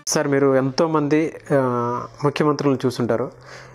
Sir మీరు ఎంతోమంది ఆ, ముఖ్యమంత్రులను చూసుంటారు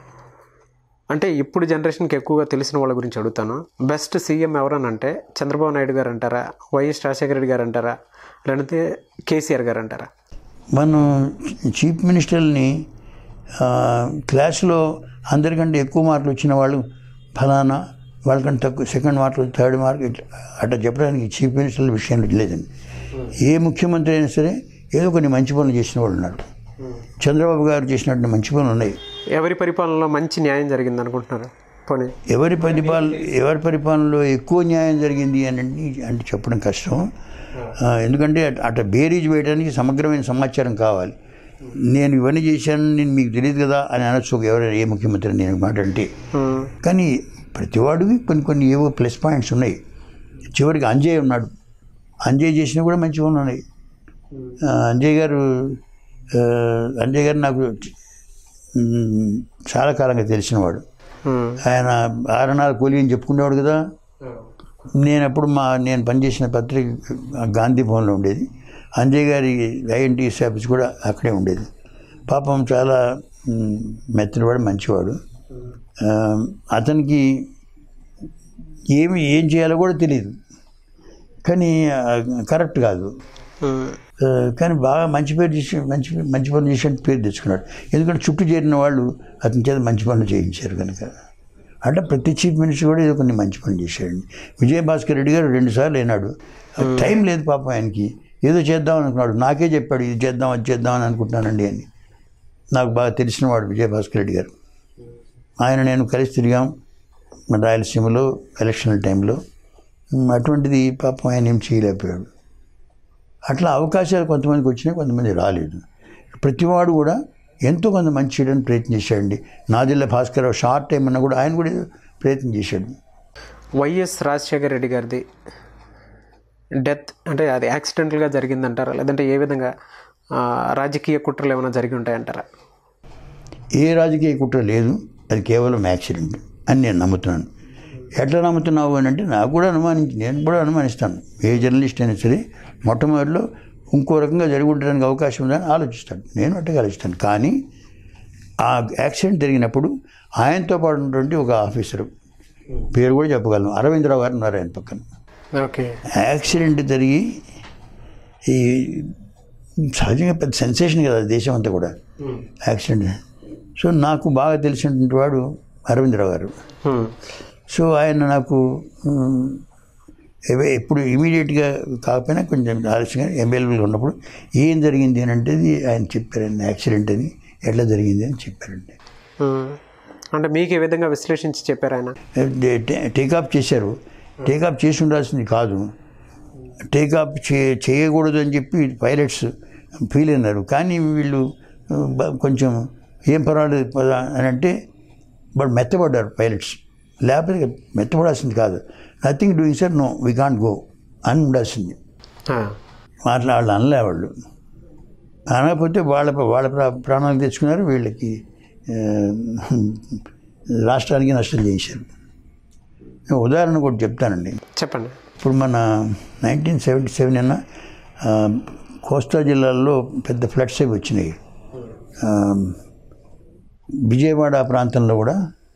అంటే ఇప్పుడు జనరేషన్కి ఎక్కువగా తెలిసిన వాళ్ళ గురించి అడుగుతాను బెస్ట్ సీఎం ఎవరని అంటే చంద్రబాబు నాయుడు గారు అంటారా వైఎస్ రాజశేఖర రెడ్డి గారు అంటారా లేదంటే కేసీఆర్ గారు అంటారా మనం చీఫ్ మినిస్టర్ని ఆ, క్లాస్లో అందరికంటే ఎక్కువ మార్కులు వచ్చిన వాళ్ళు ఫలానా వాళ్ళకంటే తక్కువ సెకండ్ మార్కులు థర్డ్ మార్క్ ఇట్లా అట్లా చెప్పడానికి చీఫ్ మినిస్టర్ల విషయంలో లేదండి ఏ ముఖ్యమంత్రి అయినా సరే ఏదో కొన్ని మంచి పనులు చేసిన వాళ్ళు ఉన్నారు చంద్రబాబు గారు చేసినట్టు మంచి పనులు ఉన్నాయి ఎవరి పరిపాలనలో మంచి న్యాయం జరిగింది అనుకుంటున్నారు పోనీ ఎవరి పరిపాలన ఎవరి పరిపాలనలో ఎక్కువ న్యాయం జరిగింది అని అంటే చెప్పడం కష్టం ఆ, ఎందుకంటే అట- అట్లా బేరీజ్ వేయడానికి సమగ్రమైన సమాచారం కావాలి నేను ఇవన్నీ చేశాను నేను మీకు తెలియదు కదా అని అనొచ్చు ఎవరైనా ఏ ముఖ్యమంత్రి నేను మాట అంటే ఉమ్, కానీ ప్రతివాడికి కొన్ని కొన్ని ఏవో ప్లస్ పాయింట్స్ ఉన్నాయి చివరికి అంజయ్ ఉన్నాడు అంజయ్ చేసినా కూడా మంచి పనులు ఉన్నాయి ఆ, అంజయ్ గారు ఆ, అంజయ్ గారు నాకు మ్, చాలా కాలంగా తెలిసినవాడు ఉమ్, ఆయన ఆరణాలు కూలి అని చెప్పుకునేవాడు కదా నేను అప్పుడు మా నేను పనిచేసిన పత్రిక గాంధీ భవన్లో ఉండేది అంజయ్ గారి ఐఎన్టీఎస్ ఆఫీస్ కూడా అక్కడే ఉండేది పాపం చాలా మ్, మెత్తనివాడు మంచివాడు ఆ, అతనికి ఏమి ఏం చేయాలో కూడా తెలియదు కానీ ఆ, కరెక్ట్ కాదు ఉమ్, ఆ, కానీ బాగా మంచి పేరు చేసి మంచి మంచి పనులు చేసి పేరు తెచ్చుకున్నాడు ఎందుకంటే చుట్టూ చేరిన వాళ్ళు అతని చేత మంచి పనులు చేయించారు కనుక అంటే ప్రతి చీఫ్ మినిస్టర్ కూడా ఏదో కొన్ని మంచి పనులు చేశాడండి విజయభాస్కర్ రెడ్డి గారు రెండుసార్లు అయినాడు టైం లేదు పాపం ఆయనకి ఏదో చేద్దాం అనుకున్నాడు నాకే చెప్పాడు ఇది చేద్దాం అది చేద్దాం అని అనుకుంటున్నానండి అని నాకు బాగా తెలిసిన వాడు విజయభాస్కర్ రెడ్డి గారు ఆయన నేను కలిసి తిరిగాం మన రాయలసీమలో ఎలక్షన్ టైంలో ఉమ్, అటువంటిది పాపం ఆయన ఏం చేయలేకపోయాడు అట్లా అవకాశాలు కొంతమందికి వచ్చినాయి కొంతమంది రాలేదు ప్రతివాడు కూడా ఎంతో కొంత మంచి చేయడానికి ప్రయత్నం చేశాడండి నాదిల్ల భాస్కర్ షార్ట్ టైం అన్నా కూడా ఆయన కూడా ఏదో ప్రయత్నం చేశాడు వైఎస్ రాజశేఖర రెడ్డి గారిది డెత్ అంటే అది యాక్సిడెంటల్గా జరిగిందంటారా లేదంటే ఏ విధంగా ఆ, రాజకీయ కుట్రలు ఏమైనా జరిగి ఉంటాయంటారా ఏ రాజకీయ కుట్ర లేదు అది కేవలం యాక్సిడెంట్ అని నేను నమ్ముతున్నాను ఎట్లా నమ్ముతున్నావు అని అంటే నాకు కూడా అనుమానించి నేను కూడా అనుమానిస్తాను ఏ జర్నలిస్ట్ అయినా సరే మొట్టమొదటిలో ఇంకో రకంగా జరిగి ఉండడానికి అవకాశం ఉందని ఆలోచిస్తాను నేను అట్టగా ఆలోచిస్తాను కానీ ఆ యాక్సిడెంట్ జరిగినప్పుడు ఆయనతో పాటు ఉన్నటువంటి ఒక ఆఫీసరు పేరు కూడా చెప్పగలను అరవిందరావు గారు ఉన్నారు ఆయన పక్కన ఓకే యాక్సిడెంట్ జరిగి ఈ సహజంగా పెద్ద సెన్సేషన్ కదా దేశం అంతా కూడా యాక్సిడెంట్ సో నాకు బాగా తెలిసినటువంటి వాడు అరవిందరావు గారు సో ఆయన నాకు ఉమ్, ఎవ- ఎప్పుడు ఇమీడియట్గా కాకపోయినా కొంచెం ఆలస్యంగా అవైలబుల్గా ఉన్నప్పుడు ఏం జరిగింది అని అంటే ఇది ఆయన చెప్పారండి యాక్సిడెంట్ అని ఎట్లా జరిగింది అని చెప్పారండి అంటే మీకు ఏ విధంగా విశ్లేషించి చెప్పారు ఆయన టేకాఫ్ చేశారు టేకాఫ్ చేసి ఉండాల్సింది కాదు టేకాఫ్ చే చేయకూడదు అని చెప్పి పైలట్స్ ఫీల్ అయినారు కానీ వీళ్ళు ఆ, బ- కొంచెం ఏం పర్వాలేదు పద అని అంటే వాళ్ళు మెత్తపడ్డారు పైలట్స్ లేకపోతే మెత్తపడాల్సింది కాదు nothing doing sir no we can't go అని ఉండాల్సింది ఆ, అట్లా వాళ్ళు అనలే వాళ్ళు అనకపోతే వాళ్ళ వాళ్ళ ప్రా- ప్రాణాలు తెచ్చుకున్నారు వీళ్ళకి ఆ, రాష్ట్రానికి నష్టం చేశారు ఉదాహరణ కూడా చెప్తానండి చెప్పండి ఇప్పుడు మన నైన్టీన్ సెవెంటీ సెవెన్ అన్న ఆ, కోస్తా జిల్లాల్లో పెద్ద ఫ్లడ్స్ అవి వచ్చినాయి ఆ, విజయవాడ ప్రాంతంలో కూడా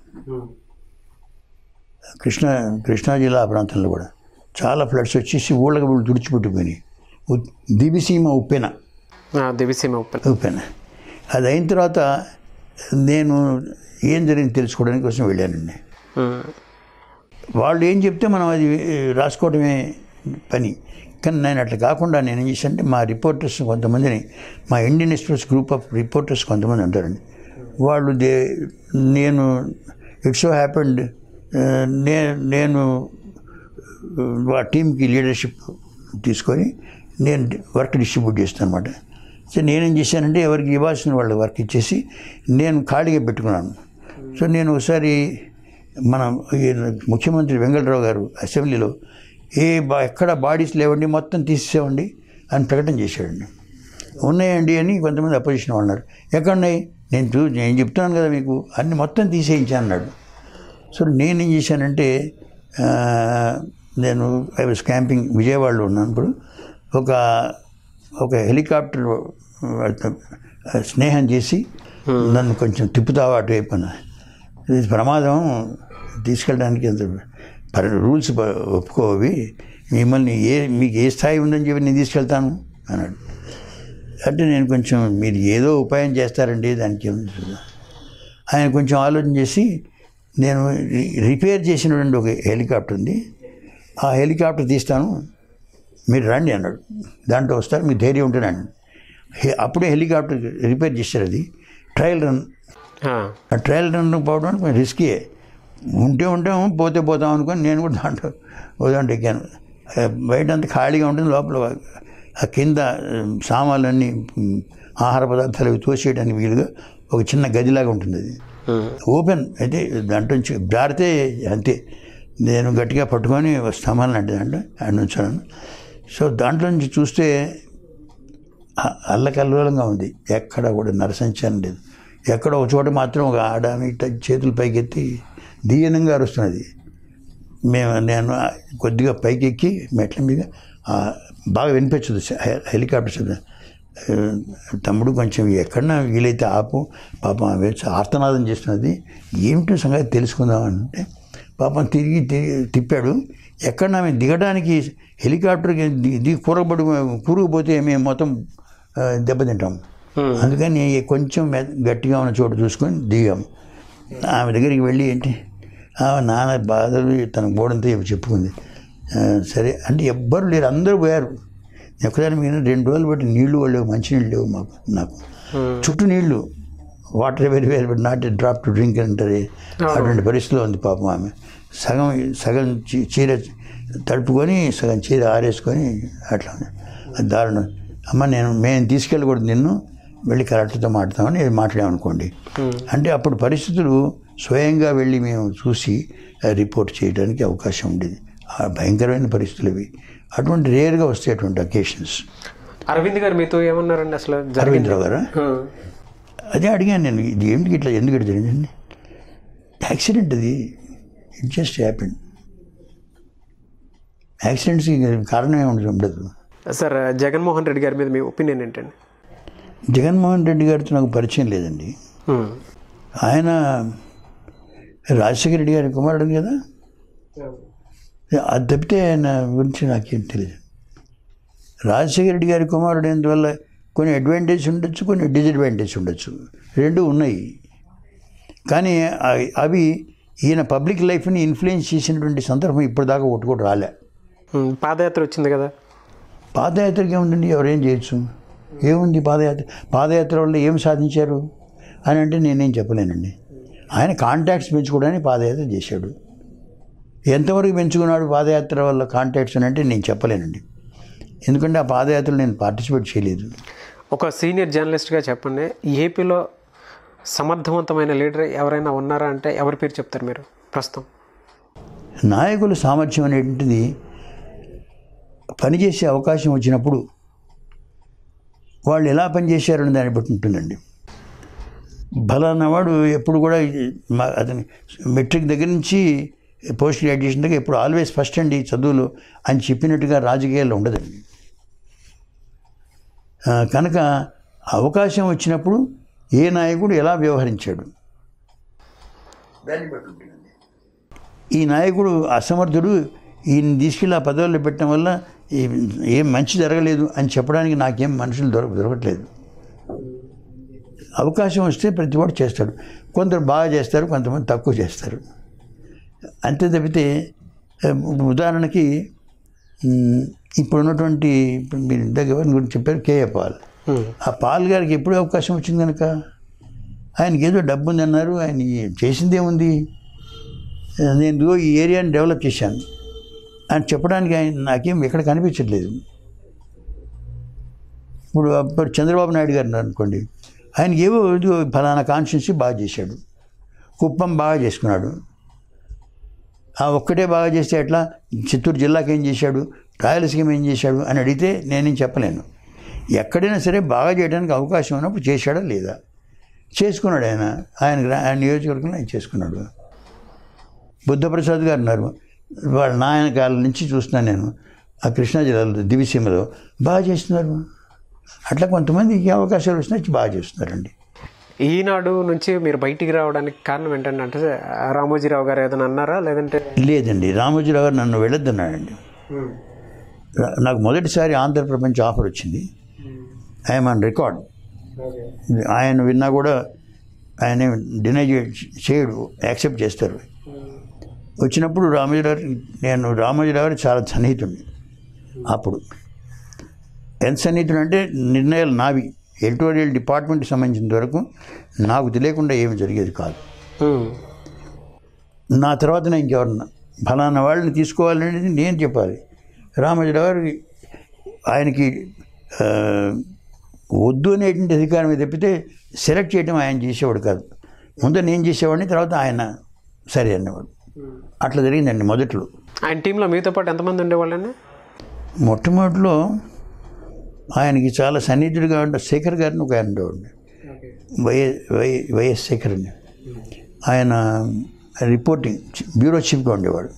కృష్ణా కృష్ణా జిల్లా ప్రాంతంలో కూడా చాలా ఫ్లడ్స్ వచ్చేసి ఊళ్ళకి ఊళ్ళు తుడిచిపెట్టిపోయినాయి ఉ- దివిసీమ ఉప్పెన ఆ, దివిసీమ ఉప్పెన ఉప్పెన అది అయిన తర్వాత నేను ఏం జరిగింది తెలుసుకోవడానికి కోసం వెళ్ళానండి ఉమ్, వాళ్ళు ఏం చెప్తే మనం అది ఏ, రాసుకోవడమే పని కానీ నేను అట్లా కాకుండా నేను ఏం చేశానంటే మా రిపోర్టర్స్ కొంతమందిని మా Indian Express group of reporters కొంతమంది ఉంటారండి వాళ్ళు దే నేను ఇట్స్ సో హ్యాపెండ్ నే నేను ఆ టీంకి లీడర్షిప్ తీసుకొని నేను వర్క్ డిస్ట్రిబ్యూట్ చేస్తాను అనమాట సో నేనేం చేశానంటే ఎవరికి ఇవ్వాల్సిన వాళ్ళు వర్క్ ఇచ్చేసి నేను ఖాళీగా పెట్టుకున్నాను సో నేను ఒకసారి మన ఈ ముఖ్యమంత్రి వెంకటరావు గారు అసెంబ్లీలో ఏ బా ఎక్కడ బాడీస్ లేవండి మొత్తం తీసేవండి అని ప్రకటన చేశాడండి ఉన్నాయండి అని కొంతమంది అపోజిషన్ వాళ్ళు అన్నారు ఎక్కడున్నాయి నేను చూ నేను చెప్తున్నాను కదా మీకు అన్ని మొత్తం తీసేయించాను అన్నాడు సో నేనేం చేశానంటే ఆ, నేను ఐ వాజ్ క్యాంపింగ్ విజయవాడలో ఉన్నప్పుడు ఒక ఒక హెలికాప్టర్ ఆ, స్నేహం చేసి నన్ను కొంచెం తిప్పుతావా అటువైపు అని ఇది ప్రమాదం తీసుకెళ్ళడానికి అంత పరి రూల్స్ ప- ఒప్పుకోవి మిమ్మల్ని ఏ మీకు ఏ స్థాయి ఉందని చెప్పి నేను తీసుకెళ్తాను అన్నాడు అంటే నేను కొంచెం మీరు ఏదో ఉపాయం చేస్తారండి దానికి ఏముంది చూద్దాం. ఆయన కొంచెం ఆలోచన చేసి నేను రి- రిపేర్ చేసినటువంటి ఒక హెలికాప్టర్ ఉంది ఆ హెలికాప్టర్ తీస్తాను మీరు రండి అన్నాడు దాంట్లో వస్తారు మీకు ధైర్యం ఉంటే రండి హె- అప్పుడే హెలికాప్టర్ రిపేర్ చేశారు అది ట్రయల్ రన్ ఆ, ఆ ట్రయల్ రన్ పోవడం కొంచెం రిస్కీ ఉంటే ఉంటాం పోతే పోతాం అనుకొని నేను కూడా దాంట్లో ఓ దాంట్లో ఎక్కాను ఆ, బయట అంతా ఖాళీగా ఉంటుంది లోపల ఆ కింద ఆ, సామాన్లన్నీ ఉమ్, ఆహార పదార్థాలు అవి తోసేయడానికి వీలుగా ఒక చిన్న గదిలాగా ఉంటుంది అది ఉమ్, ఓపెన్ అయితే దాంట్లో నుంచి జారితే అంతే నేను గట్టిగా పట్టుకొని స్తంభాలు అంటే దాంట్లో ఆడ నుంచాను సో దాంట్లో నుంచి చూస్తే అ- అల్లకల్లోలంగా ఉంది ఎక్కడ కూడా నరసంచారం లేదు ఎక్కడ ఒక చోట మాత్రం ఒక ఆడ ఇట్ట చేతులు పైకెత్తి దీనంగా అరుస్తున్నది మేము నేను కొద్దిగా పైకి ఎక్కి మెట్ల మీద ఆ, బాగా వినిపించదు హె- హెలికాప్టర్ శబ్దం ఆ, తమ్ముడు కొంచెం ఎక్కడన్నా వీలైతే ఆపు పాపం ఆమె ఆర్తనాదం చేస్తున్నది ఏమిటో సంగతి తెలుసుకుందాం అంటే పాపం తిరిగి తిరిగి తిప్పాడు ఎక్కడ ఆమె దిగడానికి హెలికాప్టర్కి ది- దిగి కూరబడి కూరుకుపోతే మేము మొత్తం ఆ, దెబ్బతింటాం అందుకని కొంచెం మె- గట్టిగా ఉన్న చోటు చూసుకొని దిగాం ఆమె దగ్గరికి వెళ్ళి ఏంటి ఆమె నాన్న బాధలు తన గోడంతో చెప్పుకుంది ఆ, సరే అంటే ఎవ్వరు లేరు అందరూ పోయారు ఎక్కదాని మీద రెండు రోజులు బట్టి నీళ్లు వాళ్ళు లేవు మంచినీళ్ళు లేవు మాకు నాకు చుట్టూ నీళ్లు water very very not drop to drink అంటారు అటువంటి పరిస్థితిలో ఉంది పాపం ఆమె సగం సగం చీ- చీర తడుపుకొని సగం చీర ఆరేసుకొని అట్లా ఉంది. అది దారుణం అమ్మ నేను మేము తీసుకెళ్ళకూడదు నిన్ను వెళ్ళి కరెక్ట్తో మాట్లాడతామని మాట్లాడామనుకోండి అంటే అప్పుడు పరిస్థితులు స్వయంగా వెళ్ళి మేము చూసి ఆ, రిపోర్ట్ చేయడానికి అవకాశం ఉండేది ఆ భయంకరమైన పరిస్థితులు ఇవి అటువంటి రేర్గా వస్తాయి అటువంటి అకేషన్స్ అరవింద్ గారు మీతో ఏమన్నారండి అసలు జరిగింది అరవింద్రావు గారు అదే అడిగాను నేను ఇది ఏమిటి ఇట్లా ఎందుకు ఇట్లా జరిగిందండి యాక్సిడెంట్ అది ఇట్ జస్ట్ హ్యాపెన్ యాక్సిడెంట్స్కి కారణం ఏమి ఉండదు సార్ జగన్మోహన్ రెడ్డి గారి మీద మీ ఒపీనియన్ ఏంటండి జగన్మోహన్ రెడ్డి గారితో నాకు పరిచయం లేదండి ఉమ్. ఆయన రాజశేఖర రెడ్డి గారి కుమారుడు కదా అది తప్పితే ఆయన గురించి నాకేం తెలియదు రాజశేఖర రెడ్డి గారి కుమారుడు అందువల్ల కొన్ని అడ్వాంటేజ్ ఉండొచ్చు కొన్ని డిసడ్వాంటేజ్ ఉండొచ్చు రెండు ఉన్నాయి కానీ అవి- అవి ఈయన పబ్లిక్ లైఫ్ని ఇన్ఫ్లుయెన్స్ చేసినటువంటి సందర్భం ఇప్పటిదాకా ఒకటి కూడా రాలే ఉమ్, పాదయాత్ర వచ్చింది కదా పాదయాత్రకి ఏముందండి ఎవరేం చేయొచ్చు ఏముంది పాదయాత్ర పాదయాత్ర వల్ల ఏం సాధించారు అని అంటే నేనేం చెప్పలేనండి ఆయన కాంటాక్ట్స్ పెంచుకోవడానికి పాదయాత్ర చేశాడు ఎంతవరకు పెంచుకున్నాడు పాదయాత్ర వల్ల కాంటాక్ట్స్ అని అంటే నేను చెప్పలేనండి ఎందుకంటే ఆ పాదయాత్రలో నేను పార్టిసిపేట్ చేయలేదు ఒక సీనియర్ జర్నలిస్ట్గా చెప్పండి ఏపీలో సమర్థవంతమైన లీడర్ ఎవరైనా ఉన్నారా అంటే ఎవరి పేరు చెప్తారు మీరు ప్రస్తుతం నాయకుల సామర్థ్యం అనేటువంటిది పనిచేసే అవకాశం వచ్చినప్పుడు వాళ్ళు ఎలా పనిచేశారని దాన్ని బట్టి ఉంటుందండి బలానా వాడు ఎప్పుడు కూడా మా- అతని మెట్రిక్ దగ్గర నుంచి పోస్ట్ గ్రాడ్యుయేషన్ దగ్గర ఎప్పుడు ఆల్వేస్ ఫస్ట్ అండి చదువులు అని చెప్పినట్టుగా రాజకీయాల్లో ఉండదండి ఆ, కనుక అవకాశం వచ్చినప్పుడు ఏ నాయకుడు ఎలా వ్యవహరించాడు దాన్ని బట్టి ఉంటుందండి ఈ నాయకుడు అసమర్థుడు ఈయన తీసుకెళ్ళి ఆ పదవుల్లో పెట్టడం వల్ల ఏ- ఏం మంచి జరగలేదు అని చెప్పడానికి నాకేం మనుషులు దొరక దొరకట్లేదు అవకాశం వస్తే ప్రతి వాడు చేస్తాడు కొందరు బాగా చేస్తారు కొంతమంది తక్కువ చేస్తారు అంతే తప్పితే ఆ, ఉదాహరణకి ఉమ్, ఇప్పుడు ఉన్నటువంటి ఇప్పుడు మీరు ఇందాక ఎవరిని గురించి చెప్పారు కేఏ పాల్ ఉమ్, ఆ పాల్ గారికి ఎప్పుడు అవకాశం వచ్చింది కనుక ఆయనకి ఏదో డబ్బు ఉంది అన్నారు ఆయన చేసిందేముంది నేను ఇదిగో ఈ ఏరియాని డెవలప్ చేశాను అని చెప్పడానికి ఆయన నాకేం ఎక్కడ కనిపించట్లేదు ఇప్పుడు అప్పుడు చంద్రబాబు నాయుడు గారు ఉన్నారు అనుకోండి ఆయనకి ఏవో ఇదిగో ఫలానా కాన్స్టిట్యున్సీ బాగా చేశాడు కుప్పం బాగా చేసుకున్నాడు ఆ ఒక్కటే బాగా చేస్తే ఎట్లా చిత్తూరు జిల్లాకి ఏం చేశాడు రాయలసీమ ఏం చేశాడు అని అడిగితే నేనేం చెప్పలేను ఎక్కడైనా సరే బాగా చేయడానికి అవకాశం ఉన్నప్పుడు చేశాడా లేదా చేసుకున్నాడు ఆయన ఆయన గ్రా- ఆయన నియోజకవర్గంలో ఆయన చేసుకున్నాడు బుద్ధప్రసాద్ గారు ఉన్నారు వాళ్ళ నాయన కాలం నుంచి చూస్తున్నాను నేను ఆ కృష్ణా జిల్లాలో దివిసీమలో బాగా చేస్తున్నారు అట్లా కొంతమందికి అవకాశాలు వచ్చినా బాగా చేస్తున్నారండి ఈనాడు నుంచి మీరు బయటికి రావడానికి కారణం ఏంటంటే అంటే రామోజీరావు గారు ఏదైనా అన్నారా లేదంటే లేదండి రామోజీరావు గారు నన్ను వెళ్ళొద్దన్నాడండి రా- నాకు మొదటిసారి ఆంధ్ర ప్రపంచ ఆఫర్ వచ్చింది ఐఎమ్ ఆన్ రికార్డ్ ఆయన విన్నా కూడా ఆయన డినై చేయడు యాక్సెప్ట్ చేస్తారు వచ్చినప్పుడు రామోజీరావు నేను రామోజీరావు గారు చాలా సన్నిహితుడిని అప్పుడు ఎంత సన్నిహితుడు అంటే నిర్ణయాలు నావి ఎడిటోరియల్ డిపార్ట్మెంట్కి సంబంధించినంత వరకు నాకు తెలియకుండా ఏమి జరిగేది కాదు ఉమ్. నా తర్వాత నేను ఇంకెవరన్నా ఫలానా వాళ్ళని తీసుకోవాలనేది నేను చెప్పాలి రామోజీరావు గారు ఆయనకి ఆ, వద్దు అనేటువంటి అధికారం తప్పితే సెలెక్ట్ చేయడం ఆయన చేసేవాడు కాదు ముందు నేను చేసేవాడిని తర్వాత ఆయన సరే అన్నవాడు అట్లా జరిగిందండి మొదట్లో ఆయన టీంలో మీతో పాటు ఎంతమంది ఉండేవాళ్ళండి మొట్టమొదటిలో ఆయనకి చాలా సన్నిహితుడిగా ఉండే శేఖర్ గారిని ఒక ఆయన ఉండేవాడిని వైఎస్ వై వైఎస్ శేఖర్ అని ఆయన రిపోర్టింగ్ బ్యూరో చీఫ్గా ఉండేవాడు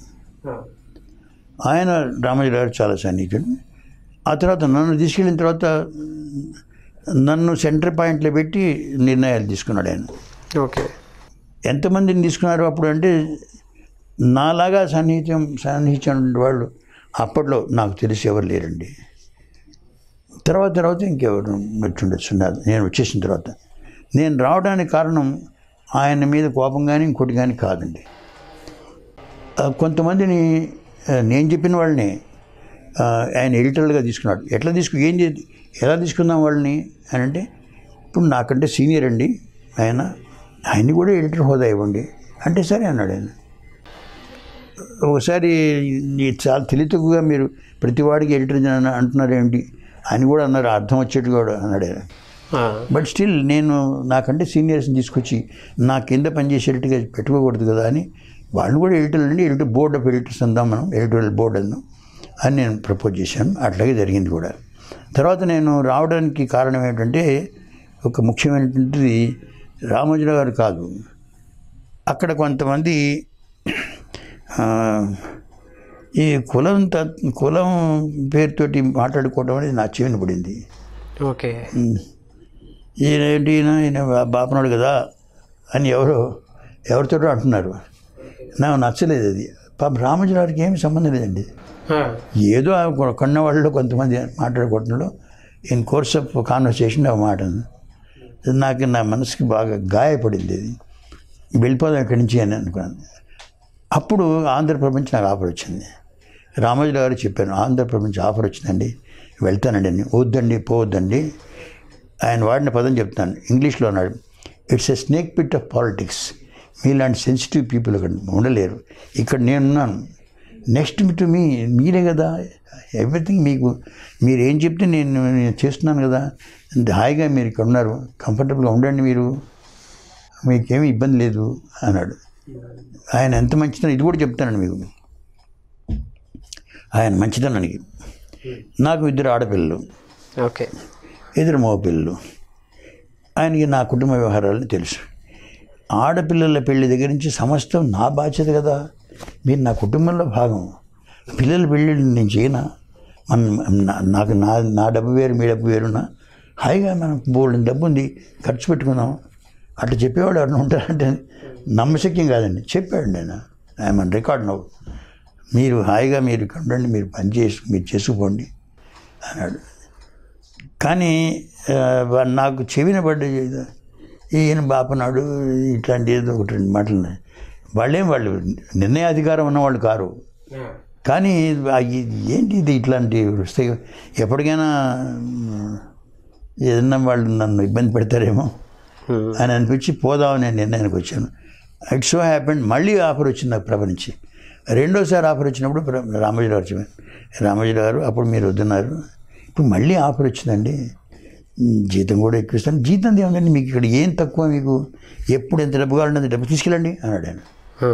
ఆయన రామోజీరావు గారు చాలా సన్నిహితుడు ఆ తర్వాత నన్ను తీసుకెళ్ళిన తర్వాత నన్ను సెంటర్ పాయింట్లో పెట్టి నిర్ణయాలు తీసుకున్నాడు ఆయన ఓకే ఎంతమందిని తీసుకున్నారు అప్పుడు అంటే నాలాగా సన్నిహిత్యం సన్నిహిత్యం వాళ్ళు అప్పట్లో నాకు తెలిసి ఎవరు లేరండి తర్వాత తర్వాత ఇంకెవరు వచ్చుండొచ్చు నాకు నేను వచ్చేసిన తర్వాత నేను రావడానికి కారణం ఆయన మీద కోపం కానీ ఇంకోటి కానీ కాదండి ఆ, కొంతమందిని ఆ, నేను చెప్పిన వాళ్ళని ఆ, ఆయన ఎడిటర్లుగా తీసుకున్నాడు ఎట్లా తీసుకు ఏం చే ఎలా తీసుకుందాం వాళ్ళని అని అంటే ఇప్పుడు నాకంటే సీనియర్ అండి ఆయన ఆయన్ని కూడా ఎడిటర్ హోదా ఇవ్వండి అంటే సరే అన్నాడు ఆయన ఒకసారి ఈ చాలా తెలివితక్కువగా మీరు ప్రతి వాడికి ఎడిటర్ అని అంటున్నారు ఏంటి అని కూడా అన్నారు అర్థం వచ్చేట్టు కూడా అన్నాడు ఆయన ఆ. బట్ స్టిల్ నేను నాకంటే సీనియర్స్ని తీసుకొచ్చి నా కింద పనిచేసేటట్టుగా పెట్టుకోకూడదు కదా అని వాళ్ళు కూడా ఎడిటర్ అండి ఎడిటర్ బోర్డ్ ఆఫ్ ఎడిటర్స్ అందాం మనం ఎడిటోరియల్ బోర్డ్ అందాం అని నేను ప్రపోజ్ చేశాను అట్లాగే జరిగింది కూడా తర్వాత నేను రావడానికి కారణం ఏంటంటే ఒక ముఖ్యమైనటువంటిది రామోజీరావు గారు కాదు అక్కడ కొంతమంది ఆ, ఈ కులం త- కులం పేరుతోటి మాట్లాడుకోవడం అనేది నా చెవిన పడింది ఓకే ఈయన ఏంటి ఈయన ఈయన బా- బాపనాడు కదా అని ఎవరో ఎవరితోటో అంటున్నారు నాకు నచ్చలేదు అది పాప రామోజీరావుకి ఏమి సంబంధం లేదండి ఆ. ఏదో ఆ కొ- కొన్న వాళ్ళు కొంతమంది మాట్లాడుకోవడంలో ఇన్ కోర్స్ ఆఫ్ కాన్వర్సేషన్ ఒక మాట ఉంది. నాకు నా మనసుకి బాగా గాయపడింది అది వెళ్ళిపోదాం ఇక్కడి నుంచి అని అనుకున్నాను అప్పుడు ఆంధ్రప్రపంచ్ నాకు ఆఫర్ వచ్చింది రామోజీరావు గారు చెప్పాను ఆంధ్రప్రపంచ్ ఆఫర్ వచ్చిందండి వెళ్తానండి అని వద్దండి పోవద్దండి ఆయన వాడిన పదం చెప్తాను ఇంగ్లీష్లో అన్నాడు it's a snake pit of politics మీలాంటి సెన్సిటివ్ పీపుల్ అక్కడ ఉండలేరు ఇక్కడ నేనున్నాను నెక్స్ట్ టు మీ మీరే కదా ఎవ్రీథింగ్ మీకు మీరు ఏం చెప్తే నేను నేను చేస్తున్నాను కదా అంత హాయిగా మీరు ఇక్కడ ఉన్నారు కంఫర్టబుల్గా ఉండండి మీరు మీకేమీ ఇబ్బంది లేదు అన్నాడు ఆయన ఎంత మంచిదని ఇది కూడా చెప్తానండి మీకు ఆయన మంచిదనానికి నాకు ఇద్దరు ఆడపిల్లలు ఓకే ఇద్దరు మగపిల్లలు ఆయనకి నా కుటుంబ వ్యవహారాలను తెలుసు ఆడపిల్లల పెళ్లి దగ్గర నుంచి సమస్తం నా బాధ్యత కదా మీరు నా కుటుంబంలో భాగం పిల్లల పెళ్ళి నేను చేయనా మన నా- నాకు నా నా డబ్బు వేరు మీ డబ్బు వేరునా హాయిగా మనం బోల్డ్ డబ్బు ఉంది ఖర్చు పెట్టుకుందాం అట్లా చెప్పేవాడు ఎవరైనా ఉంటారంటే నమ్మశక్యం కాదండి చెప్పాడు నేను ఐఎమ్ అన్ రికార్డ్ నవ్వు మీరు హాయిగా మీరు ఇక్కడ ఉండండి మీరు పని చేసి మీరు చేసుకుపోండి అన్నాడు కానీ ఆ, వా- నాకు చెవిన పడ్డ ఈయన బాపనాడు ఇట్లాంటి ఏదో ఒకటి రెండు మాటలు ఉన్నాయి. వాళ్ళేం వాళ్ళు నిర్ణయాధికారం ఉన్నవాళ్ళు కారు కానీ ఆ ఈ- ఏంటి ఇది ఇట్లాంటి వస్తాయి ఎప్పటికైనా మ్, ఏదన్నా వాళ్ళు నన్ను ఇబ్బంది పెడతారేమో ఉమ్. అని అనిపించి పోదామని నేను నిర్ణయానికి వచ్చాను ఇట్ సో హ్యాపెండ్ మళ్ళీ ఆఫర్ వచ్చింది నాకు ప్రభ నుంచి రెండోసారి ఆఫర్ వచ్చినప్పుడు ప్ర- రామోజీరావు గారు చెప్పాను రామోజీరావు గారు అప్పుడు మీరు వద్దున్నారు ఇప్పుడు మళ్ళీ ఆఫర్ వచ్చిందండి ఉమ్, జీతం కూడా ఎక్కువ ఇస్తాను జీతం ఏముందండి మీకు ఇక్కడ ఏం తక్కువ మీకు ఎప్పుడు ఎంత డబ్బు కావాలంటే అంత డబ్బు తీసుకెళ్ళండి అన్నాడు ఆయన ఆ.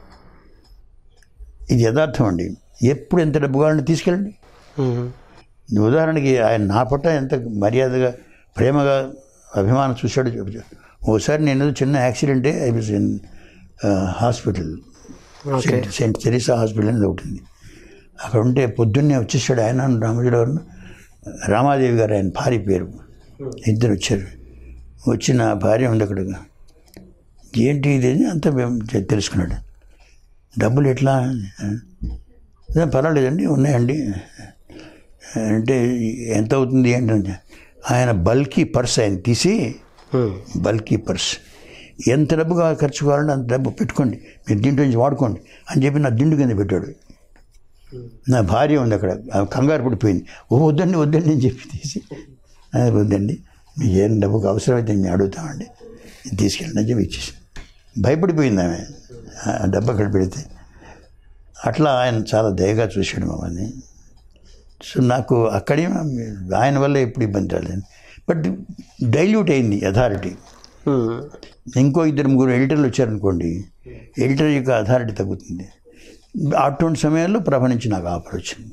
ఇది యథార్థం అండి ఎప్పుడు ఎంత డబ్బు కావాలంటే తీసుకెళ్ళండి ఉమ్. ఉదాహరణకి ఆయన నా పట్ల ఎంత మర్యాదగా ప్రేమగా అభిమానం చూశాడో చెప్పు ఓసారి నేను ఏదో చిన్న యాక్సిడెంటే I was in hospital okay Saint Saint Teresa hospital అనేది ఒకటి ఉంది అక్కడ ఉంటే పొద్దున్నే వచ్చేసాడు ఆయన రామోజీరావు రామాదేవి గారు ఆయన భార్య పేరు ఇద్దరు వచ్చారు వచ్చి నా భార్య ఉంది అక్కడ ఏంటి ఇది అని అంతా మేము తె- తెలుసుకున్నాడు డబ్బులు ఎట్లా "ఏ, పర్వాలేదండి ఉన్నాయండి అంటే ఎంత అవుతుంది ఏంటంటే ఆయన బల్కీ పర్స్ ఆయన తీసి ఉమ్. బల్కీ పర్స్ ఎంత డబ్బు కావాలి ఖర్చు కావాలంటే అంత డబ్బు పెట్టుకోండి మీరు దీంట్లో నుంచి వాడుకోండి అని చెప్పి నా దిండు కింద పెట్టాడు నా భార్య ఉంది అక్కడ ఆమె కంగారు పడిపోయింది ఓ వద్దండి వద్దండి అని చెప్పి తీసి "ఆ, వద్దండి మీకు ఏం డబ్బుకు అవసరమైతే మేము అడుగుతామండి ఇది తీసుకెళ్ళండి అని చెప్పి ఇచ్చేసి భయపడిపోయింది ఆమె ఆ డబ్బు అక్కడ పెడితే అట్లా ఆయన చాలా దయగా చూశాడు మమ్మల్ని సో నాకు అక్కడే ఆయన వల్ల ఎప్పుడు ఇబ్బంది రాలేదు బట్ డైల్యూట్ అయింది అథారిటీ ఉమ్. ఇంకో ఇద్దరు ముగ్గురు ఎడిటర్లు వచ్చారనుకోండి ఎడిటర్ యొక్క అథారిటీ తగ్గుతుంది అటువంటి సమయంలో ప్రభ నుంచి నాకు ఆఫర్ వచ్చింది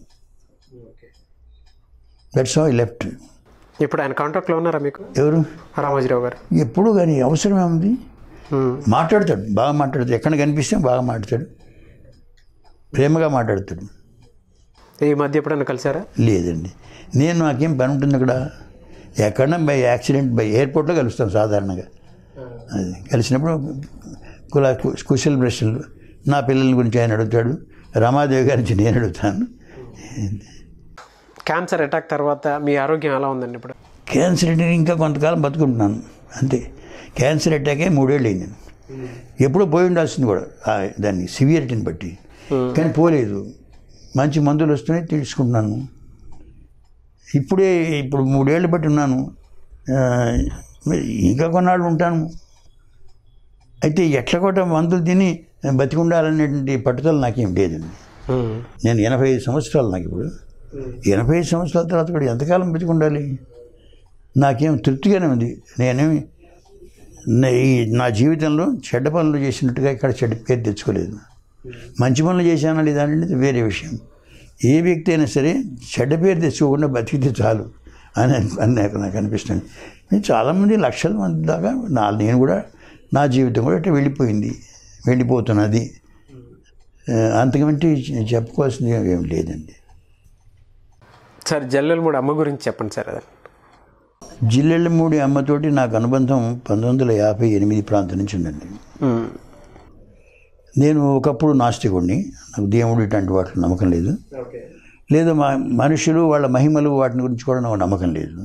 దట్స్ ఐ లెఫ్ట్ ఇప్పుడు ఆయన కాంటాక్ట్లో ఉన్నారా మీకు ఎవరు రామోజీరావు గారు ఎప్పుడు కానీ అవసరం ఏముంది ఉమ్. మాట్లాడతాడు బాగా మాట్లాడతాడు ఎక్కడ కనిపిస్తే బాగా మాట్లాడతాడు ప్రేమగా మాట్లాడతాడు ఈ మధ్య ఎప్పుడైనా కలిసారా లేదండి నేను నాకేం పని ఉంటుంది అక్కడ ఎక్కడన్నా బై యాక్సిడెంట్ బై ఎయిర్పోర్ట్లో కలుస్తాం సాధారణంగా అది కలిసినప్పుడు కుల కుశల్ ప్రశ్నలు నా పిల్లల గురించి ఆయన అడుగుతాడు రమాదేవి గారి నుంచి నేను అడుగుతాను క్యాన్సర్ అటాక్ తర్వాత మీ ఆరోగ్యం ఎలా ఉందండి ఇప్పుడు క్యాన్సర్ అంటే ఇంకా కొంతకాలం బతుకుంటున్నాను అంతే క్యాన్సర్ అటాకే మూడేళ్ళు అయింది ఎప్పుడో పోయి ఉండాల్సింది కూడా ఆ దాన్ని సివియరిటీని బట్టి కానీ పోలేదు మంచి మందులు వస్తున్నాయి తీసుకుంటున్నాను ఇప్పుడే ఇప్పుడు మూడేళ్ళు బట్టి ఉన్నాను ఆ, మరి ఇంకా కొన్నాళ్ళు ఉంటాను అయితే ఎట్ల కూడా మందులు తిని బతికి ఉండాలనేటువంటి పట్టుదల నాకేం లేదండి ఉమ్. నేను ఎనభై ఐదు సంవత్సరాలు నాకు ఇప్పుడు ఎనభై ఐదు సంవత్సరాల తర్వాత కూడా ఎంతకాలం బతికి ఉండాలి నాకేం తృప్తిగానే ఉంది నేనేమి నా- ఈ నా జీవితంలో చెడ్డ పనులు చేసినట్టుగా ఇక్కడ చెడ్డ పేరు తెచ్చుకోలేదు మంచి పనులు చేశానా లేదా అనేది వేరే విషయం ఏ వ్యక్తి అయినా సరే చెడ్డ పేరు తెచ్చుకోకుండా బతికితే చాలు అని అని నాకు నాకు అనిపిస్తుంది నేను చాలామంది లక్షల మంది దాకా నా నేను కూడా నా జీవితం కూడా ఇట్లా వెళ్ళిపోయింది వెళ్ళిపోతున్నది ఆ, అంతకంటే చెప్పుకోవాల్సింది ఏం లేదండి సార్ జల్లెలమూడి అమ్మ గురించి చెప్పండి సార్ అది జిల్లెళ్ళమూడి అమ్మతోటి నాకు అనుబంధం పంతొమ్మిది వందల యాభై ఎనిమిది ప్రాంతం నుంచి ఉందండి ఉమ్. నేను ఒకప్పుడు నాస్తికుడిని నాకు దేవుడు ఇట్లాంటి వాటిలో నమ్మకం లేదు లేదు మా మనుషులు వాళ్ళ మహిమలు వాటిని గురించి కూడా నాకు నమ్మకం లేదు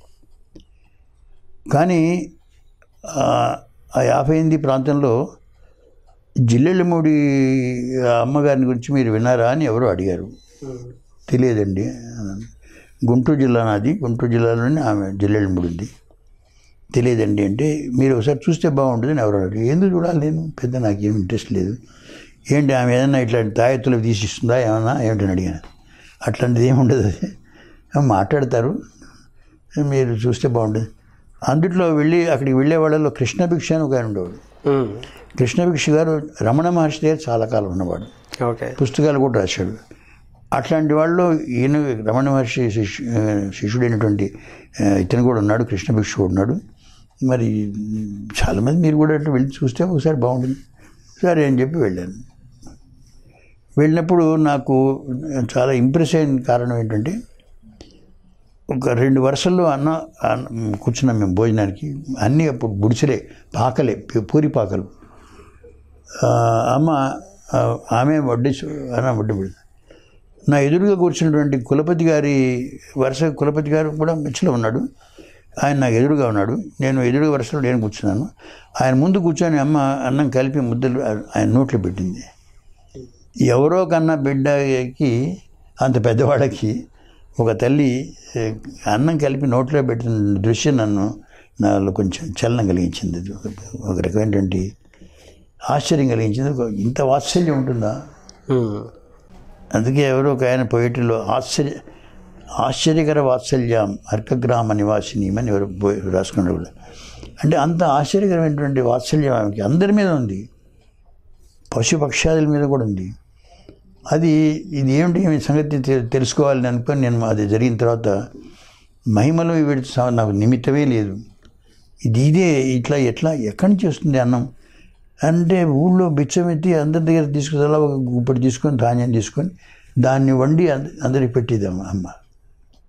కానీ ఆ, ఆ యాభై ఎనిమిది ప్రాంతంలో జిల్లెళ్ళమూడి అమ్మగారిని గురించి మీరు విన్నారా అని ఎవరో అడిగారు తెలియదండి అన్నాను. గుంటూరు జిల్లా నాది గుంటూరు జిల్లాలోనే ఆమె జిల్లెళ్ళమూడి ఉంది తెలియదండి అంటే మీరు ఒకసారి చూస్తే బాగుంటుందని ఎవరు అడిగారు ఎందుకు చూడాలి నేను పెద్ద నాకేం ఇంట్రెస్ట్ లేదు ఏంటి ఆమె ఏదైనా ఇట్లాంటి తాయెత్తులు తీసిస్తుందా ఏమన్నా ఏమిటని అడిగాను అట్లాంటిది ఏమి ఉండదు అది మాట్లాడతారు మీరు చూస్తే బాగుంటుంది అందుట్లో వెళ్ళి అక్కడికి వెళ్ళే వాళ్ళలో కృష్ణభిక్ష అని ఒక ఆయన ఉండేవాడు ఉమ్. కృష్ణభిక్ష గారు రమణ మహర్షి దగ్గర చాలా కాలం ఉన్నవాడు ఓకే పుస్తకాలు కూడా రాశాడు అట్లాంటి వాళ్ళు ఈయన రమణ మహర్షి శిష్యు ఆ, శిష్యుడైనటువంటి ఆ, ఇతను కూడా ఉన్నాడు కృష్ణభిక్ష కూడా ఉన్నాడు మరి చాలామంది మీరు కూడా అట్లా వెళ్ళి చూస్తే ఒకసారి బాగుంటుంది సరే అని చెప్పి వెళ్ళాను వెళ్ళినప్పుడు నాకు చాలా ఇంప్రెస్ అయిన కారణం ఏంటంటే ఒక రెండు వరుసల్లో అన్న అన్న- కూర్చున్నాం మేము భోజనానికి అన్నీ అప్పుడు బుడిసలే పాకలే పూరి పాకలు ఆ, అమ్మ ఆ, ఆమె వడ్డించు అన్న వడ్డీ పెడుతుంది నా ఎదురుగా కూర్చున్నటువంటి కులపతి గారి వరుస కులపతి గారు కూడా మెచ్చలో ఉన్నాడు ఆయన నాకు ఎదురుగా ఉన్నాడు నేను ఎదురుగా వరుసలో నేను కూర్చున్నాను ఆయన ముందు కూర్చొని అమ్మ అన్నం కలిపి ముద్దలు ఆయన నోట్లో పెట్టింది ఎవరో కన్నా బిడ్డకి అంత పెద్దవాళ్ళకి ఒక తల్లి ఏ, అన్నం కలిపి నోట్లో పెట్టిన దృశ్యం నన్ను నాలో కొంచెం చలనం కలిగించింది అది ఒక- ఒక రకమైనటువంటి ఆశ్చర్యం కలిగించింది ఒక- ఇంత వాత్సల్యం ఉంటుందా ఉమ్. అందుకే ఎవరో ఒక ఆయన పోయేటిలో ఆశ్చర్య ఆశ్చర్యకర వాత్సల్యం అర్కగ్రామ నివాసిని అని ఎవరు పోయి రాసుకున్నాడు కూడా అంటే అంత ఆశ్చర్యకరమైనటువంటి వాత్సల్యం ఆమెకి అందరి మీద ఉంది పశుపక్షాదుల మీద కూడా ఉంది అది ఇది ఏమిటి ఈ సంగతి తె- తెలుసుకోవాలని అనుకొని నేను అది జరిగిన తర్వాత మహిమలో వీడి స- నాకు నిమిత్తమే లేదు ఇది ఇదే ఇట్లా ఎట్లా ఎక్కడి నుంచి వస్తుంది అన్నం అంటే ఊళ్ళో బిచ్చం ఎత్తి అందరి దగ్గర తీసుకుని ఒక గుప్పటి తీసుకొని ధాన్యం తీసుకొని దాన్ని వండి అంద- అందరికి పెట్టేది అమ్మ అమ్మ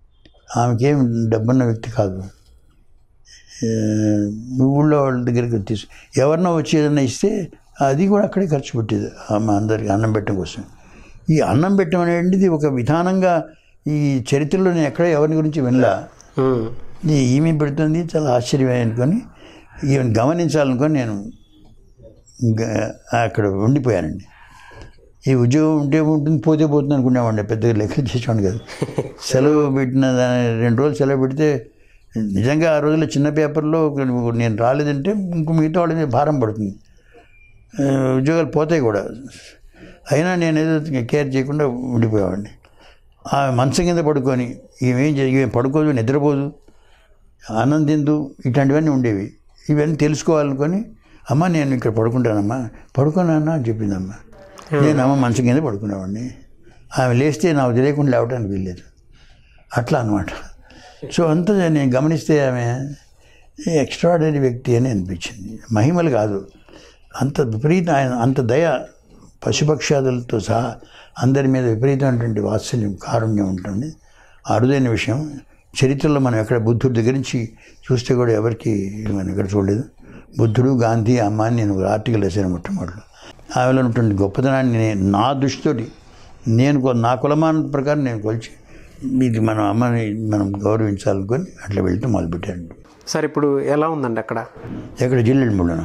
ఆమెకేం డబ్బున్న వ్యక్తి కాదు ఏ, ఊళ్ళో వాళ్ళ దగ్గరికి తీసు ఎవరినో వచ్చి ఏదైనా ఇస్తే అది కూడా అక్కడే ఖర్చు పెట్టేది ఆమె అందరికి అన్నం పెట్టడం కోసం ఈ అన్నం పెట్టడం అనేది ఒక విధానంగా ఈ చరిత్రలో నేను ఎక్కడ ఎవరి గురించి వినలా ఉమ్. ఈ ఈమె పెడుతుంది చాలా ఆశ్చర్యమే అనుకొని ఈమెను గమనించాలనుకొని నేను ఇంకా అక్కడ ఉండిపోయానండి ఈ ఉద్యోగం ఉంటే ఉంటుంది పోతే పోతుంది అనుకునేవాడిని పెద్దగా లెక్క చేసేవాడిని కాదు సెలవు పెట్టిన దాని రెండు రోజులు సెలవు పెడితే నిజంగా ఆ రోజుల్లో చిన్న పేపర్లో నేను రాలేదంటే ఇంకో మిగతా వాళ్ళ మీద భారం పడుతుంది ఆ, ఉద్యోగాలు పోతాయి కూడా అయినా నేను ఏదో కేర్ చేయకుండా ఉండిపోయేవాడిని ఆ మంచం కింద పడుకొని ఈమెం చే- ఈమె పడుకోదు నిద్రపోదు అన్నం తిందు ఇట్లాంటివన్నీ ఉండేవి ఇవన్నీ తెలుసుకోవాలనుకొని అమ్మ నేను ఇక్కడ పడుకుంటానమ్మా పడుకున్నానా అని చెప్పిందమ్మ నేను అమ్మ మంచం కింద పడుకునేవాడిని ఆమె లేస్తే నాకు తెలియకుండా లేవడానికి వీల్లేదు అట్లా అనమాట సో అంతా నేను గమనిస్తే ఆమె ఎక్స్ట్రాడనరీ వ్యక్తి అని అనిపించింది మహిమలు కాదు అంత విపరీత ఆయన అంత దయ పశుపక్షాదులతో సహా అందరి మీద విపరీతమైనటువంటి వాత్సల్యం కారుణ్యం ఉంటుంది అరుదైన విషయం చరిత్రలో మనం ఎక్కడ బుద్ధుడి దగ్గర నుంచి చూస్తే కూడా ఎవరికి మనం ఎక్కడ చూడలేదు బుద్ధుడు గాంధీ అమ్మ అని నేను ఒక ఆర్టికల్ వేసాను మొట్టమొదటి ఆమెలో ఉన్నటువంటి గొప్పతనాన్ని నేను నా దృష్టితోటి నేను కొ- నా కులమాన ప్రకారం నేను కొలిచి ఇది మన అమ్మని మనం గౌరవించాలనుకొని అట్లా వెళ్తూ మొదలుపెట్టాను సార్ ఇప్పుడు ఎలా ఉందండి అక్కడ ఎక్కడ జిల్లెడు మూడన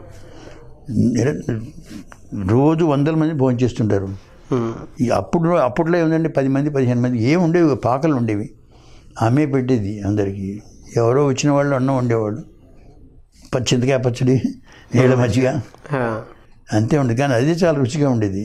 రోజు వందల మంది భోజనం చేస్తుంటారు ఉమ్. ఈ అప్పుడు అప్పట్లో ఏముందండి పది మంది పదిహేను మంది ఏమి ఉండేవి పాకలు ఉండేవి ఆమె పెట్టేది అందరికీ ఎవరో వచ్చిన వాళ్ళు అన్నం వండేవాళ్ళు పచ్చింతకాయ పచ్చడి నీళ్ళ మజ్జిగ ఆ. అంతే ఉండేది కానీ అది చాలా రుచిగా ఉండేది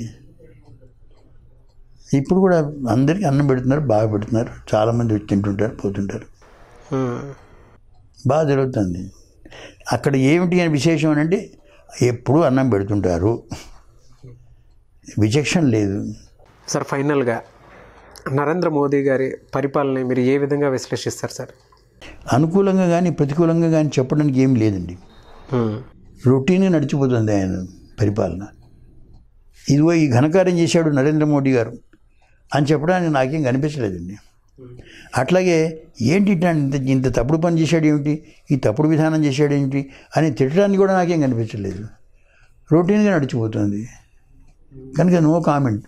ఇప్పుడు కూడా అందరికీ అన్నం పెడుతున్నారు బాగా పెడుతున్నారు చాలామంది వచ్చి తింటుంటారు పోతుంటారు ఉమ్. బాగా జరుగుతుంది అక్కడ ఏమిటి అని విశేషం అని అంటే ఎప్పుడూ అన్నం పెడుతుంటారు విచక్షణ లేదు సార్ ఫైనల్గా నరేంద్ర మోదీ గారి పరిపాలన మీరు ఏ విధంగా విశ్లేషిస్తారు సార్ అనుకూలంగా కానీ ప్రతికూలంగా కానీ చెప్పడానికి ఏం లేదండి ఉమ్. రొటీన్గా నడిచిపోతుంది ఆయన పరిపాలన ఇదిగో ఈ ఘనకార్యం చేశాడు నరేంద్ర మోడీ గారు అని చెప్పడానికి నాకేం కనిపించలేదండి అట్లాగే ఏంటి ఇట్లా ఇంత ఇంత తప్పుడు పని చేశాడు ఏమిటి ఈ తప్పుడు విధానం చేశాడు ఏమిటి అని తిట్టడానికి కూడా నాకేం కనిపించలేదు రొటీన్గా నడిచిపోతుంది కనుక no comment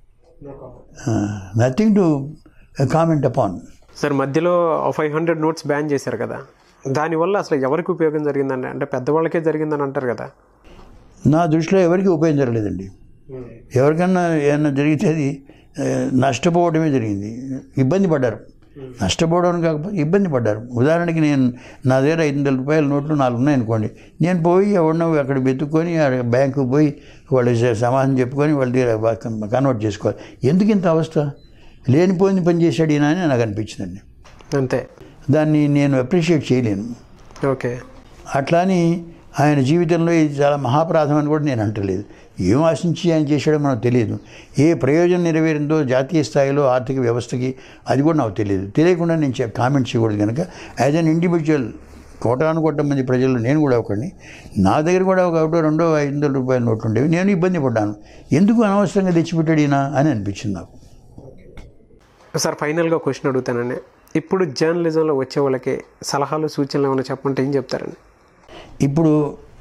nothing to comment upon sir మధ్యలో ఫైవ్ హండ్రెడ్ నోట్స్ బ్యాన్ చేశారు కదా దానివల్ల అసలు ఎవరికి ఉపయోగం జరిగిందండి అంటే పెద్దవాళ్ళకే జరిగిందని అంటారు కదా నా దృష్టిలో ఎవరికి ఉపయోగం జరగలేదండి ఎవరికన్నా ఏమన్నా జరిగితే అది ఆ, నష్టపోవడమే జరిగింది ఇబ్బంది పడ్డారు నష్టపోవడం కాకపోతే ఇబ్బంది పడ్డారు ఉదాహరణకి నేను నా దగ్గర ఐదు వందల రూపాయల నోట్లు నాలుగు ఉన్నాయనుకోండి నేను పోయి ఎవరినో అక్కడ వెతుక్కొని ఆ బ్యాంకుకి పోయి వాళ్ళు సమాధానం చెప్పుకొని వాళ్ళ దగ్గర కన్వర్ట్ చేసుకోవాలి ఎందుకు ఇంత అవస్థ లేనిపోయింది పని చేశాడు ఈయన అని నాకు అనిపించిందండి అంతే దాన్ని నేను అప్రిషియేట్ చేయలేను ఓకే అట్లా అని ఆయన జీవితంలో ఇది చాలా మహాపరాధం అని కూడా నేను అంటలేదు ఏం ఆశించి ఆయన చేశాడో మనకు తెలియదు ఏ ప్రయోజనం నెరవేరిందో జాతీయ స్థాయిలో ఆర్థిక వ్యవస్థకి అది కూడా నాకు తెలియదు తెలియకుండా నేను చె- కామెంట్ చేయకూడదు కనుక యాజ్ అన్ ఇండివిజువల్ కోటాను కోట్ల మంది ప్రజలు నేను కూడా ఒకడిని నా దగ్గర కూడా ఒక ఒకటో రెండో ఐదు వందల రూపాయల నోట్లు ఉండేవి నేను ఇబ్బంది పడ్డాను ఎందుకు అనవసరంగా తెచ్చిపెట్టాడు ఈయన అని అనిపించింది నాకు సార్ ఫైనల్గా క్వశ్చన్ అడుగుతానండి ఇప్పుడు జర్నలిజంలో వచ్చే వాళ్ళకి సలహాలు సూచనలు ఏమైనా చెప్పమంటే ఏం చెప్తారండి ఇప్పుడు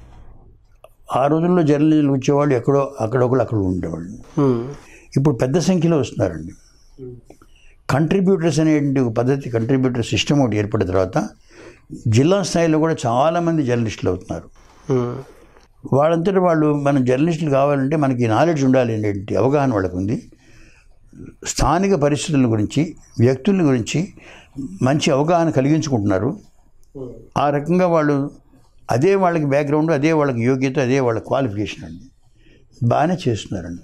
ఆ రోజుల్లో జర్నలిస్టులు వచ్చేవాళ్ళు ఎక్కడో అక్కడొకళ్ళు అక్కడ ఉండేవాళ్ళు ఉమ్. ఇప్పుడు పెద్ద సంఖ్యలో వస్తున్నారండి కంట్రిబ్యూటర్స్ అనేటువంటి ఒక పద్ధతి కంట్రిబ్యూటర్ సిస్టమ్ ఒకటి ఏర్పడిన తర్వాత జిల్లా స్థాయిలో కూడా చాలామంది జర్నలిస్టులు అవుతున్నారు ఉమ్. వాళ్ళంతటా వాళ్ళు మనం జర్నలిస్టులు కావాలంటే మనకి నాలెడ్జ్ ఉండాలి అనేటువంటి అవగాహన వాళ్ళకు ఉంది స్థానిక పరిస్థితుల గురించి వ్యక్తుల గురించి మంచి అవగాహన కలిగించుకుంటున్నారు ఆ రకంగా వాళ్ళు అదే వాళ్ళకి బ్యాక్గ్రౌండ్ అదే వాళ్ళకి యోగ్యత అదే వాళ్ళ క్వాలిఫికేషన్ అండి బాగానే చేస్తున్నారండి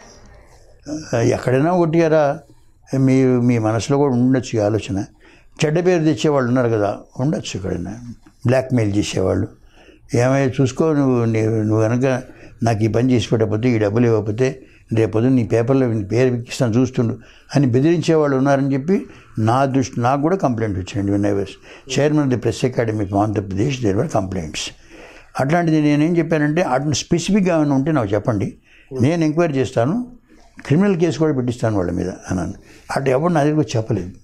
ఆ, ఎక్కడైనా కొట్టారా మీరు మీ మనసులో కూడా ఉండొచ్చు ఈ ఆలోచన చెడ్డ పేరు తెచ్చేవాళ్ళు ఉన్నారు కదా ఉండొచ్చు ఎక్కడైనా బ్లాక్మెయిల్ చేసేవాళ్ళు ఏమైనా చూసుకో నువ్వు నీ- నువ్వు కనుక నాకు ఈ పని చేసి పెట్టకపోతే ఈ డబ్బులు ఇవ్వకపోతే రేపొద్దు నీ పేపర్లో నీ పేరు ఇస్తాను చూస్తుండు అని బెదిరించే వాళ్ళు ఉన్నారని చెప్పి నా దృష్టి నాకు కూడా కంప్లైంట్ వచ్చింది when I was chairman of the press academy of Andhra Pradesh there were complaints అట్లాంటిది నేనేం చెప్పానంటే అటు స్పెసిఫిక్గా ఏమైనా ఉంటే నాకు చెప్పండి నేను ఎంక్వైరీ చేస్తాను క్రిమినల్ కేసు కూడా పెట్టిస్తాను వాళ్ళ మీద అన్నాను అటు ఎవరు నా దగ్గర వచ్చి చెప్పలేదు